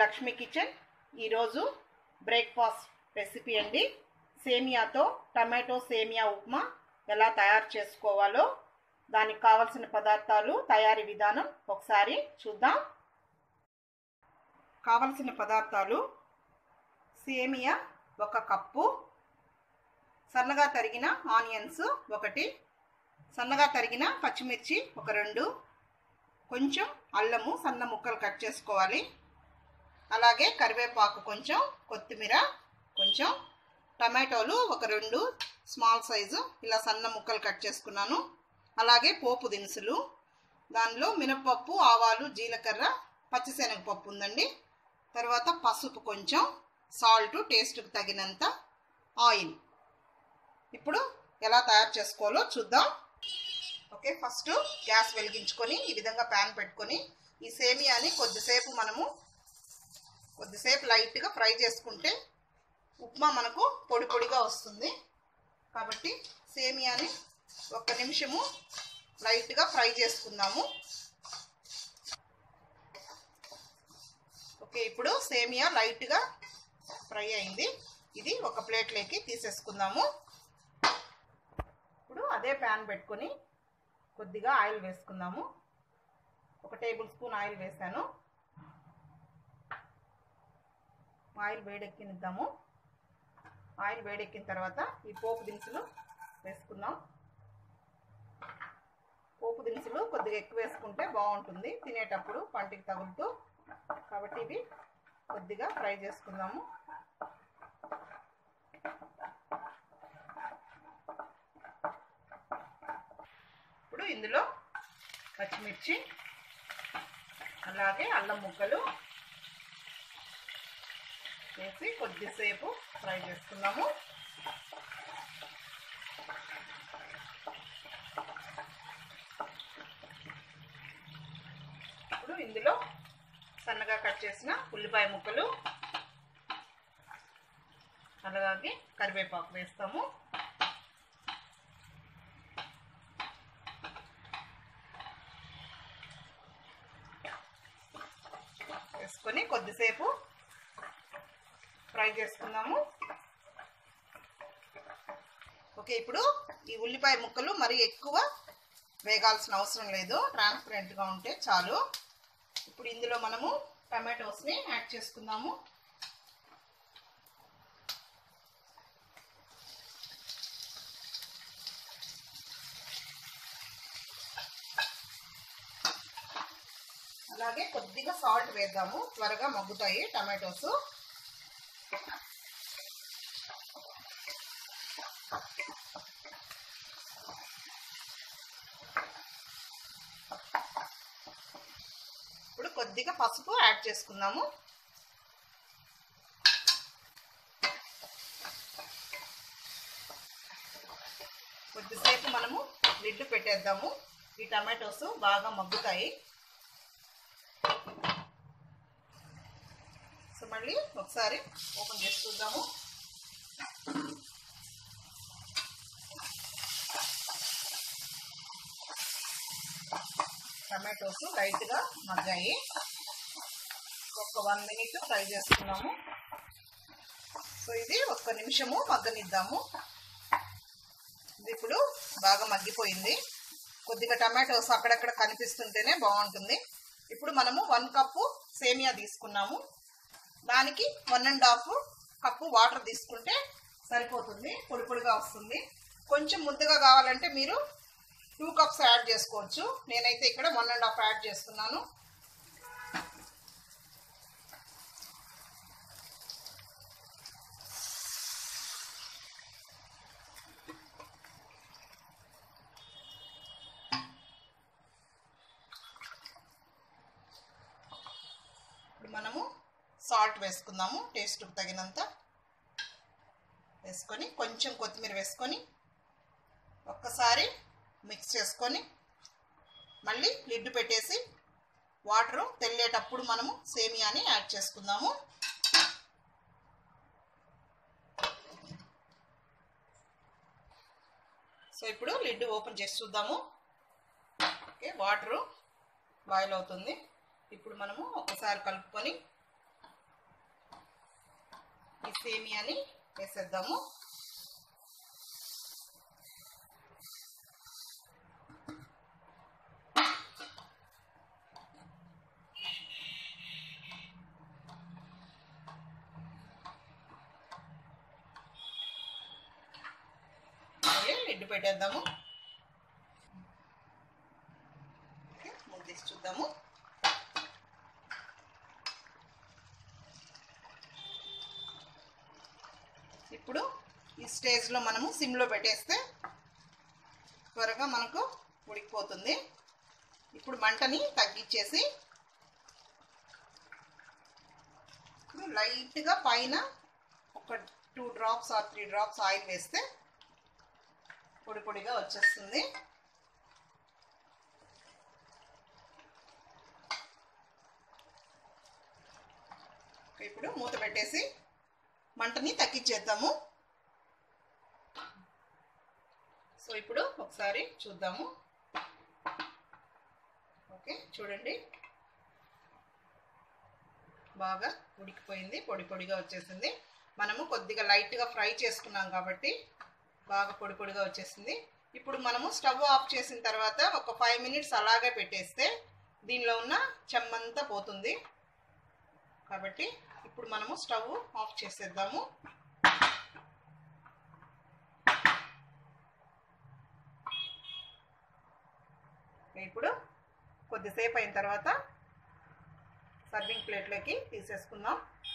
Lakshmi kitchen ఈరోజు breakfast recipe అండి సేమియాతో టమాటో సేమియా ఉప్మా ఎలా తయారు చేసుకోవాలో దానికి కావలసిన పదార్థాలు తయారీ విధానం ఒకసారి చూద్దాం కావలసిన పదార్థాలు సేమియా ఒక కప్పు సన్నగా తరిగిన ఆనియన్స్ ఒకటి సన్నగా తరిగిన పచ్చిమిర్చి ఒక రెండు కొంచెం అల్లము సన్న ముక్కలు కట్ చేసుకోవాలి అలాగే కరివేపాకు కొంచెం కొత్తిమీర కొంచెం టమాటోలు ఒక రెండు స్మాల్ సైజు ఇలా సన్న ముక్కలు కట్ చేసుకున్నాను అలాగే పోపు దినుసులు దానిలో మినపప్పు ఆవాలు జీలకర్ర పచ్చిశనగపప్పు ఉందండి తర్వాత పసుపు కొంచెం సాల్ట్ టేస్ట్కి తగినంత ఆయిల్ ఇప్పుడు ఎలా తయారు చేసుకోవాలో చూద్దాం ఓకే ఫస్ట్ గ్యాస్ వెలిగించుకొని ఈ విధంగా ప్యాన్ పెట్టుకొని ఈ సేమియాని కొద్దిసేపు మనము కొద్దిసేపు లైట్గా ఫ్రై చేసుకుంటే ఉప్మా మనకు పొడి పొడిగా వస్తుంది కాబట్టి సేమియాని ఒక్క నిమిషము లైట్గా ఫ్రై చేసుకుందాము ఓకే ఇప్పుడు సేమియా లైట్గా ఫ్రై అయింది ఇది ఒక ప్లేట్లోకి తీసేసుకుందాము ఇప్పుడు అదే ప్యాన్ పెట్టుకొని కొద్దిగా ఆయిల్ వేసుకుందాము ఒక టేబుల్ స్పూన్ ఆయిల్ వేసాను ఆయిల్ వేడెక్కినిద్దాము ఆయిల్ వేడెక్కిన తర్వాత ఈ పోపు దినుసులు వేసుకుందాం పోపు దినుసులు కొద్దిగా ఎక్కువ వేసుకుంటే బాగుంటుంది తినేటప్పుడు పంటికి తగులుతూ కాబట్టి ఇవి కొద్దిగా ఫ్రై చేసుకుందాము ఇప్పుడు ఇందులో పచ్చిమిర్చి అలాగే అల్లం ముక్కలు వేసి కొద్దిసేపు ఫ్రై చేసుకుందాము ఇప్పుడు ఇందులో సన్నగా కట్ చేసిన ఉల్లిపాయ ముక్కలు అలాగే కరివేపాకు వేస్తాము వేసుకొని కొద్దిసేపు ఫ్రై చేసుకుందాము ఓకే ఇప్పుడు ఈ ఉల్లిపాయ ముక్కలు మరి ఎక్కువ వేగాల్సిన అవసరం లేదు ట్రాన్స్పరెంట్గా ఉంటే చాలు ఇప్పుడు ఇందులో మనము టమాటోస్ని యాడ్ చేసుకుందాము అలాగే కొద్దిగా సాల్ట్ వేద్దాము త్వరగా మగ్గుతాయి టమాటోస్ ఇప్పుడు కొద్దిగా పసుపు యాడ్ చేసుకుందాము కొద్దిసేపు మనము లిడ్ పెట్టేద్దాము ఈ టమాటోస్ బాగా మగ్గుతాయి సో మళ్ళీ ఒకసారి ఓపెన్ చేసి చూద్దాము టమాటోస్ లైట్గా మగ్గాయి ఒక వన్ మినిట్ ఫ్రై చేసుకున్నాము సో ఇది ఒక్క నిమిషము మగ్గనిద్దాము ఇది ఇప్పుడు బాగా మగ్గిపోయింది కొద్దిగా టమాటోస్ అక్కడక్కడ కనిపిస్తుంటేనే బాగుంటుంది ఇప్పుడు మనము వన్ కప్పు సేమియా తీసుకున్నాము దానికి one and half cup water తీసుకుంటే సరిపోతుంది పొడి పొడిగా వస్తుంది కొంచెం ముద్దగా కావాలంటే మీరు టూ కప్స్ యాడ్ చేసుకోవచ్చు నేనైతే ఇక్కడ వన్ అండ్ హాఫ్ యాడ్ చేస్తున్నాను ఇప్పుడు మనము సాల్ట్ వేసుకుందాము టేస్ట్కి తగినంత వేసుకొని కొంచెం కొత్తిమీర వేసుకొని ఒక్కసారి మిక్స్ చేసుకొని మళ్ళీ లిడ్ పెట్టేసి వాటరు తెల్లేటప్పుడు మనము సేమియాని యాడ్ చేసుకుందాము సో ఇప్పుడు లిడ్ ఓపెన్ చేసి చూద్దాము ఓకే వాటరు బాయిల్ అవుతుంది ఇప్పుడు మనము ఒకసారి కలుపుకొని ఈ సేమియాని వేసేద్దాము అలాగే లిడ్ పెట్టేద్దాము ఓకే, మూత తీసి చూద్దాము ఇప్పుడు ఈ స్టేజ్లో మనము సిమ్లో పెట్టేస్తే త్వరగా మనకు ఉడికిపోతుంది ఇప్పుడు మంటని తగ్గించేసి ఇప్పుడు లైట్గా పైన ఒక two drops or three drops oil వేస్తే పొడి పొడిగా వచ్చేస్తుంది ఇప్పుడు మూత పెట్టేసి మంటని తగ్గించేద్దాము సో ఇప్పుడు ఒకసారి చూద్దాము ఓకే చూడండి బాగా ఉడికిపోయింది పొడి పొడిగా వచ్చేసింది మనము కొద్దిగా లైట్గా ఫ్రై చేసుకున్నాం కాబట్టి బాగా పొడి పొడిగా వచ్చేసింది ఇప్పుడు మనము స్టవ్ ఆఫ్ చేసిన తర్వాత ఒక ఫైవ్ మినిట్స్ అలాగే పెట్టేస్తే దీనిలో ఉన్న చెమ్మంతా పోతుంది కాబట్టి ఇప్పుడు మనము స్టవ్ ఆఫ్ చేసేద్దాము ఇప్పుడు కొద్దిసేపు అయిన తర్వాత సర్వింగ్ ప్లేట్లోకి తీసేసుకుందాం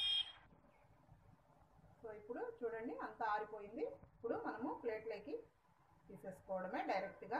సో ఇప్పుడు చూడండి అంతా ఆరిపోయింది ఇప్పుడు మనము ప్లేట్లోకి తీసేసుకోవడమే డైరెక్ట్గా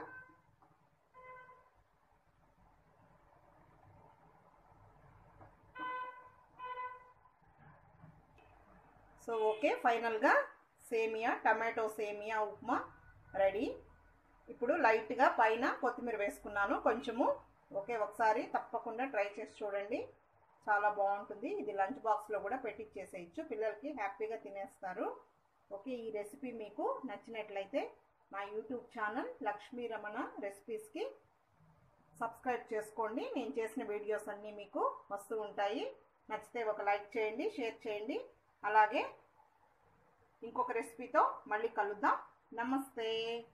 సో ఓకే ఫైనల్గా సేమియా టమాటో సేమియా ఉప్మా రెడీ ఇప్పుడు లైట్గా పైన కొత్తిమీర వేసుకున్నాను కొంచెము ఓకే ఒకసారి తప్పకుండా ట్రై చేసి చూడండి చాలా బాగుంటుంది ఇది లంచ్ బాక్స్లో కూడా పెట్టించేసేయచ్చు పిల్లలకి హ్యాపీగా తినేస్తారు ఓకే ఈ రెసిపీ మీకు నచ్చినట్లయితే నా యూట్యూబ్ ఛానల్ లక్ష్మీ రమణ రెసిపీస్కి సబ్స్క్రైబ్ చేసుకోండి నేను చేసిన వీడియోస్ అన్నీ మీకు వస్తూ ఉంటాయి నచ్చితే ఒక లైక్ చేయండి షేర్ చేయండి అలాగే ఇంకొక రెసిపీతో మళ్ళీ కలుద్దాం నమస్తే